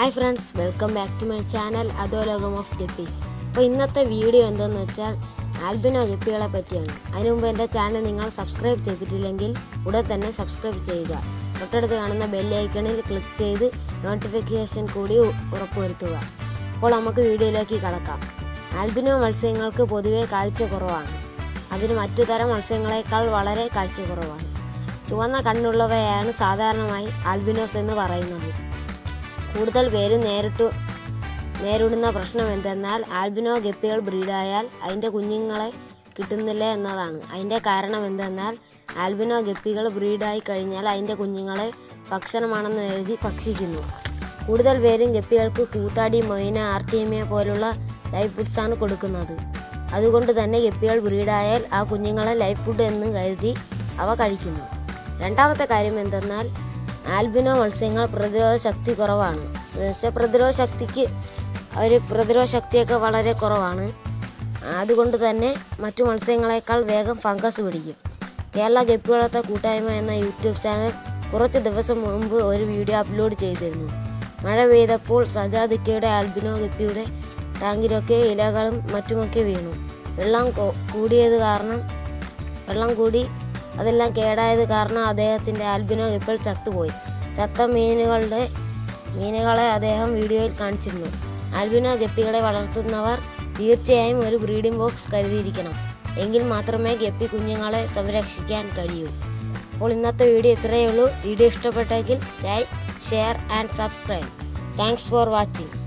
hi friends welcome back to my channel അധോലോകം of guppies അപ്പോൾ ഇന്നത്തെ വീഡിയോ എന്തെന്ന് വെച്ചാൽ ആൽബിനോ ഗപ്പികളെ പറ്റിയാണ് അതിനു മുമ്പ് എൻ്റെ ചാനൽ നിങ്ങൾ സബ്സ്ക്രൈബ് ചെയ്തിട്ടില്ലെങ്കിൽ ഉടൻ തന്നെ സബ്സ്ക്രൈബ് ചെയ്യുക തൊട്ടടുത്ത് കാണുന്ന ബെല്ലൈക്കണിൽ ക്ലിക്ക് ചെയ്ത് നോട്ടിഫിക്കേഷൻ കൂടി ഉ- ഉറപ്പുവരുത്തുക അപ്പോൾ നമുക്ക് വീഡിയോയിലേക്ക് കടക്കാം ആൽബിനോ മത്സ്യങ്ങൾക്ക് പൊതുവെ കാഴ്ച കുറവാണ് അതിന് മറ്റു തരം മത്സ്യങ്ങളെക്കാൾ വളരെ കാഴ്ച കുറവാണ് ചുവന്ന കണ്ണുള്ളവയാണ് സാധാരണമായി ആൽബിനോസ് എന്ന് പറയുന്നത് കൂടുതൽ പേരും നേരിട്ടു നേരിടുന്ന പ്രശ്നം എന്തെന്നാൽ ആൽബിനോ ഗപ്പികൾ ബ്രീഡായാൽ അതിൻ്റെ കുഞ്ഞുങ്ങളെ കിട്ടുന്നില്ല എന്നതാണ് അതിൻ്റെ കാരണം എന്തെന്നാൽ ആൽബിനോ ഗപ്പികൾ ബ്രീഡായി കഴിഞ്ഞാൽ അതിൻ്റെ കുഞ്ഞുങ്ങളെ ഭക്ഷണമാണെന്ന് എഴുതി ഭക്ഷിക്കുന്നു കൂടുതൽ പേരും ഗപ്പികൾക്ക് കൂത്താടി മൊയിന ആർട്ടീമിയ പോലുള്ള ലൈഫ് ഫുഡ്സാണ് കൊടുക്കുന്നത് അതുകൊണ്ട് തന്നെ ഗപ്പികൾ ബ്രീഡായാൽ ആ കുഞ്ഞുങ്ങളെ ലൈഫ് ഫുഡ് എന്ന് കരുതി അവ കഴിക്കുന്നു രണ്ടാമത്തെ കാര്യം എന്തെന്നാൽ ആൽബിനോ മത്സ്യങ്ങൾ പ്രതിരോധ ശക്തി കുറവാണ് എന്നുവെച്ചാൽ പ്രതിരോധ ശക്തിക്ക് ഒരു പ്രതിരോധ ശക്തിയൊക്കെ വളരെ കുറവാണ് അതുകൊണ്ട് തന്നെ മറ്റു മത്സ്യങ്ങളെക്കാൾ വേഗം ഫംഗസ് പിടിക്കും കേരള ഗപ്പി വളർത്ത കൂട്ടായ്മ എന്ന യൂട്യൂബ് ചാനൽ കുറച്ച് ദിവസം മുമ്പ് ഒരു വീഡിയോ അപ്ലോഡ് ചെയ്തിരുന്നു മഴ പെയ്തപ്പോൾ സജാദിക്കയുടെ ആൽബിനോ ഗപ്പിയുടെ ടാങ്കിലൊക്കെ ഇലകളും മറ്റുമൊക്കെ വീണു വെള്ളം കൊ- കൂടിയത് കാരണം വെള്ളം കൂടി അതെല്ലാം കേടായത് കാരണം അദ്ദേഹത്തിൻ്റെ ആൽബിനോ ഇപ്പോൾ ചത്തുപോയി ചത്ത മീനുകളുടെ മീനുകളെ അദ്ദേഹം വീഡിയോയിൽ കാണിച്ചിരുന്നു ആൽബിനോ ഗപ്പികളെ വളർത്തുന്നവർ തീർച്ചയായും ഒരു ബ്രീഡിംഗ് ബോക്സ് കരുതിയിരിക്കണം എങ്കിൽ മാത്രമേ ഗപ്പി കുഞ്ഞുങ്ങളെ സംരക്ഷിക്കാൻ കഴിയൂ അപ്പോൾ ഇന്നത്തെ വീഡിയോ ഇത്രയേ ഉള്ളൂ വീഡിയോ ഇഷ്ടപ്പെട്ടെങ്കിൽ like share and subscribe thanks for watching